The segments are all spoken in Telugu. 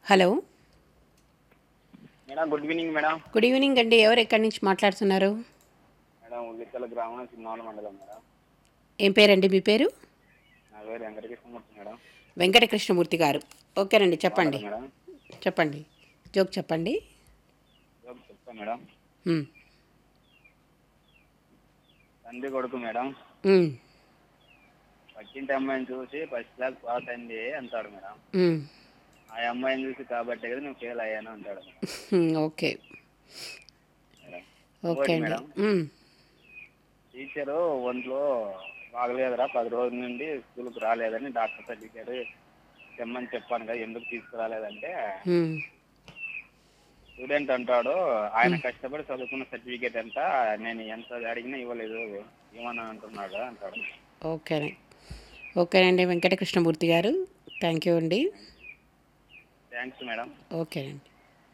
Hello madam good evening madam good evening అండి ఎవరు ఎక్కడి నుంచి మాట్లాడుతున్నారు మేడం ఉల్లికల గ్రామం సినిమాల మండలం మేడం ఏం పేరండి మీ పేరు నా పేరు వెంకటకృష్ణమూర్తి మేడం వెంకటకృష్ణమూర్తి గారు ఓకేనండి చెప్పండి మేడం చెప్పండి జోక్ చెప్పండి జోక్ చెప్తా మేడం మ్, తండ్రి కొడుకు మేడం మ్, పక్కింటి అమ్మాయిని చూసి ఫస్ట్ క్లాస్ పాస్ అయింది అంటాడు మేడం మ్, ఆ అమ్మాయిని చూసి కాబట్టి కదా నువ్వు ఫెయిల్ అయ్యాను అంటాడు మేడం. మ్, ఓకే మేడం ఓకే అండి మేడం. మ్, టీచరు ఒంట్లో బాగలేదురా పది రోజుల నుండి స్కూల్కి రాలేదని డాక్టర్ సర్టిఫికేట్ తెమ్మని చెప్పాను కదా ఎందుకు తీసుకురాలేదంటే మ్, స్టూడెంట్ అంటాడు ఆయన కష్టపడి చదువుకున్న సర్టిఫికేట్ ఎంత నేను ఎంత అడిగినా ఇవ్వలేదు ఏమన్నా అంటున్నాడు అంటాడు ఓకే ఓకేనండి వెంకటకృష్ణమూర్తి గారు థ్యాంక్ యూ అండి థ్యాంక్స్ మేడం ఓకేనండి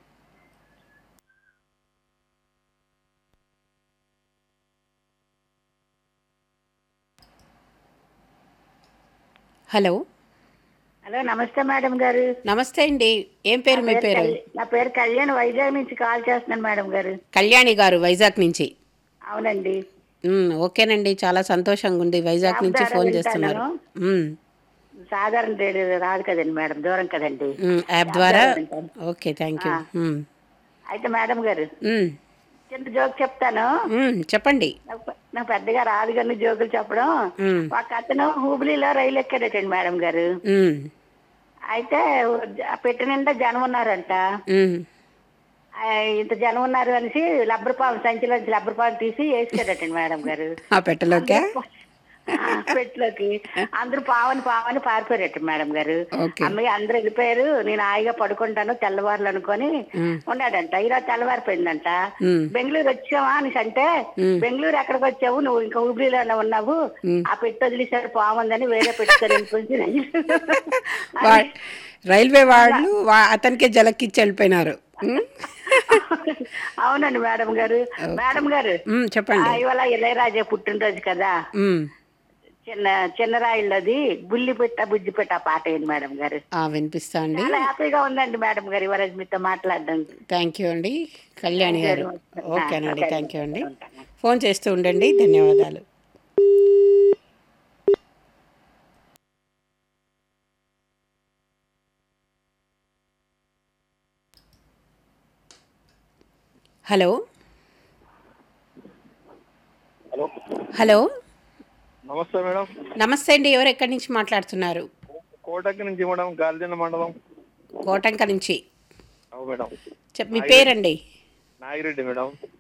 హలో హలో నమస్తే మేడం గారు నమస్తే అండి ఏం పేరు మీ పేరు కళ్యాణ్- నా పేరు కళ్యాణ్ వైజాగ్ నుంచి కాల్ చేస్తున్నాను మేడం గారు కళ్యాణి గారు వైజాగ్ నుంచి అవునండి మ్, ఓకేనండి చాలా సంతోషంగా ఉంది వైజాగ్ నుంచి ద్వారా ఫోన్ చేస్తున్నారు మ్, సాధారణ రేడియో రాదు కదండి మేడం దూరం కదండి మ్, యాప్ ద్వారా ఓకే థ్యాంక్ యూ మ్, అయితే మేడం గారు మ్, చిన్న జోక్ చెప్తాను మ్, చెప్పండి నాకు నాకు పెద్దగా రాదు కానీ జోకులు చెప్పడం మ్, ఒక అతను హూబ్లీలో రైలు ఎక్కాడటండి మేడం గారు మ్, అయితే ఆ పెట్టె నిండా జనం ఉన్నారంట మ్, ఆ, ఇంత జనం ఉన్నారు అనేసి లబ్బర్ పాము సంచిలోంచి లబ్బర్ పాము తీసి వేసుకాడటండి మేడం గారు ఆ పెట్టలోకే ఆ, పెట్టులోకి అందరూ పావని పావని పారిపోయారట మేడం గారు ఓకే అమ్మాయి అందరూ వెళ్ళిపోయారు నేను హాయిగా పడుకుంటాను తెల్లవారులు అనుకొని మ్, ఉన్నాడంట ఈరోజు తెల్లవారిపోయిందంట మ్, బెంగళూరు వచ్చావా అని అంటే మ్. బెంగళూరు ఎక్కడికి వచ్చావు నువ్వు ఇంకా హుబ్లీలోనే ఉన్నావు మ్. ఆ పెట్టి వదిలేసారు పాముందని వేరే పెట్టుకొని వా- రైల్వే వాళ్ళు వా- అతనికే జలక్కిచ్చి వెళ్ళిపోయినారు మ్, అవునండి మేడం గారు మేడం గారు మ్, చెప్పండి ఆ, ఇవాళ ఇళయరాజా పుట్టినరోజు కదా మ్, చిన్న చిన్న రాయిళ్ళది బుల్లి పెట్ట బుజ్జి పెట్ట ఆ పాట ఏంటి మేడం గారు ఆ, వినిపిస్తా అండి చాలా హ్యాపీగా ఉందండి మేడం గారు ఇవాళ మీతో మాట్లాడడం థ్యాంక్ యూ అండి కళ్యాణి గారు ఓకేనండి ఓకే. థ్యాంక్ యూ అండి ఫోన్ చేస్తూ ఉండండి ధన్యవాదాలు హలో హలో హలో నమస్తే మేడం నమస్తే అండి ఎవరు ఎక్కడి నుంచి మాట్లాడుతున్నారు కోటకి నుంచి మేడం గాలిజన మండలం కోటంక నుంచి అవు మేడం చెప్ మీ పేరండి నాగిరెడ్డి మేడం